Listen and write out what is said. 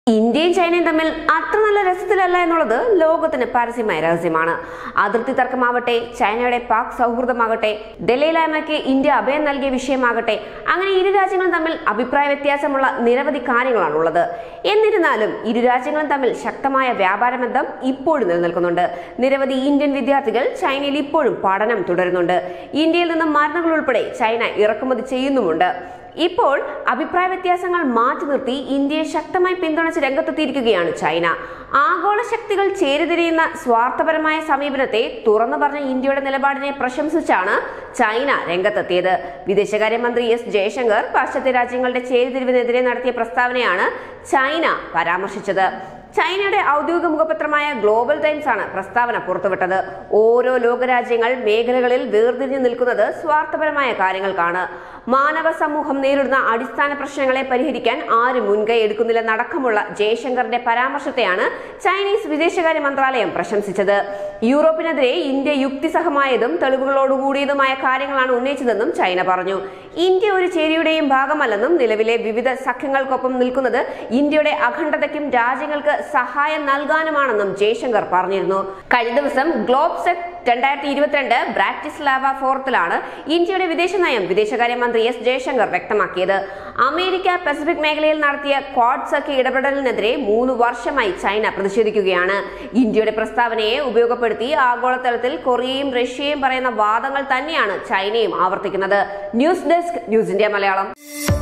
ഇന്ത്യയും ചൈനയും തമ്മിൽ അത്ര നല്ല രസത്തിലല്ല എന്നുള്ളത് ലോകത്തിന് പരസ്യമായ രഹസ്യമാണ് അതിർത്തി തർക്കമാവട്ടെ ചൈനയുടെ പാക് സൗഹൃദമാകട്ടെ ദലൈലാമയ്ക്ക് ഇന്ത്യ അഭയം നൽകിയ വിഷയമാകട്ടെ അങ്ങനെ ഇരു രാജ്യങ്ങളും തമ്മിൽ അഭിപ്രായ വ്യത്യാസമുള്ള നിരവധി കാര്യങ്ങളാണുള്ളത് എന്നിരുന്നാലും ഇരു രാജ്യങ്ങളും തമ്മിൽ ശക്തമായ വ്യാപാര ബന്ധം ഇപ്പോഴും നിലനിൽക്കുന്നുണ്ട് നിരവധി ഇന്ത്യൻ വിദ്യാർത്ഥികൾ ചൈനയിൽ ഇപ്പോഴും പഠനം തുടരുന്നുണ്ട് ഇന്ത്യയിൽ നിന്നും മരുന്നുകൾ ഉൾപ്പെടെ ചൈന ഇറക്കുമതി ചെയ്യുന്നുമുണ്ട് ഇപ്പോൾ അഭിപ്രായ വ്യത്യാസങ്ങൾ മാറ്റി നിർത്തി ഇന്ത്യയെ ശക്തമായി പിന്തുണച്ച് രംഗത്തെത്തിയിരിക്കുകയാണ് ചൈന ആഗോള ശക്തികൾ ചേരിതിരിയുന്ന സ്വാർത്ഥപരമായ സമീപനത്തെ തുറന്നു പറഞ്ഞ ഇന്ത്യയുടെ നിലപാടിനെ പ്രശംസിച്ചാണ് ചൈന രംഗത്തെത്തിയത് വിദേശകാര്യമന്ത്രി എസ് ജയശങ്കർ പാശ്ചാത്യ രാജ്യങ്ങളുടെ ചേരിതിരിവിനെതിരെ നടത്തിയ പ്രസ്താവനയാണ് ചൈന പരാമർശിച്ചത് ചൈനയുടെ ഔദ്യോഗിക മുഖപത്രമായ ഗ്ലോബൽ ടൈംസ് ആണ് പ്രസ്താവന പുറത്തുവിട്ടത് ഓരോ ലോകരാജ്യങ്ങൾ മേഖലകളിൽ വേർതിരിഞ്ഞു നിൽക്കുന്നത് സ്വാർത്ഥപരമായ കാര്യങ്ങൾക്കാണ് മാനവ സമൂഹം നേരിടുന്ന അടിസ്ഥാന പ്രശ്നങ്ങളെ പരിഹരിക്കാൻ ആരും മുൻകൈ എടുക്കുന്നില്ലെന്നടക്കമുള്ള ജയശങ്കറിന്റെ പരാമർശത്തെയാണ് ചൈനീസ് വിദേശകാര്യ മന്ത്രാലയം പ്രശംസിച്ചത് യൂറോപ്പിനെതിരെ ഇന്ത്യ യുക്തിസഹമായതും തെളിവുകളോടുകൂടിയതുമായ കാര്യങ്ങളാണ് ഉന്നയിച്ചതെന്നും ചൈന പറഞ്ഞു ഇന്ത്യ ഒരു ചേരിയുടെയും ഭാഗമല്ലെന്നും നിലവിലെ വിവിധ സഖ്യങ്ങൾക്കൊപ്പം നിൽക്കുന്നത് ഇന്ത്യയുടെ അഖണ്ഡതയ്ക്കും രാജ്യങ്ങൾക്ക് സഹായം നൽകാനുമാണെന്നും ജയശങ്കർ പറഞ്ഞിരുന്നു കഴിഞ്ഞ ദിവസം ഗ്ലോബ് സെറ്റ് രണ്ടായിരത്തി ഇരുപത്തിരണ്ട് ബ്രാറ്റിസ്ലാവ ഫോറത്തിലാണ് ഇന്ത്യയുടെ വിദേശ നയം വിദേശകാര്യമന്ത്രി എസ് ജയശങ്കർ വ്യക്തമാക്കിയത് അമേരിക്ക പസഫിക് മേഖലയിൽ നടത്തിയ ക്വാഡ് സഖ്യ ഇടപെടലിനെതിരെ മൂന്ന് വർഷമായി ചൈന പ്രതിഷേധിക്കുകയാണ് ഇന്ത്യയുടെ പ്രസ്താവനയെ ഉപയോഗപ്പെടുത്തി ആഗോളതലത്തിൽ കൊറിയയും റഷ്യയും പറയുന്ന വാദങ്ങൾ തന്നെയാണ് ചൈനയും ആവർത്തിക്കുന്നത് news desk news India Malayalam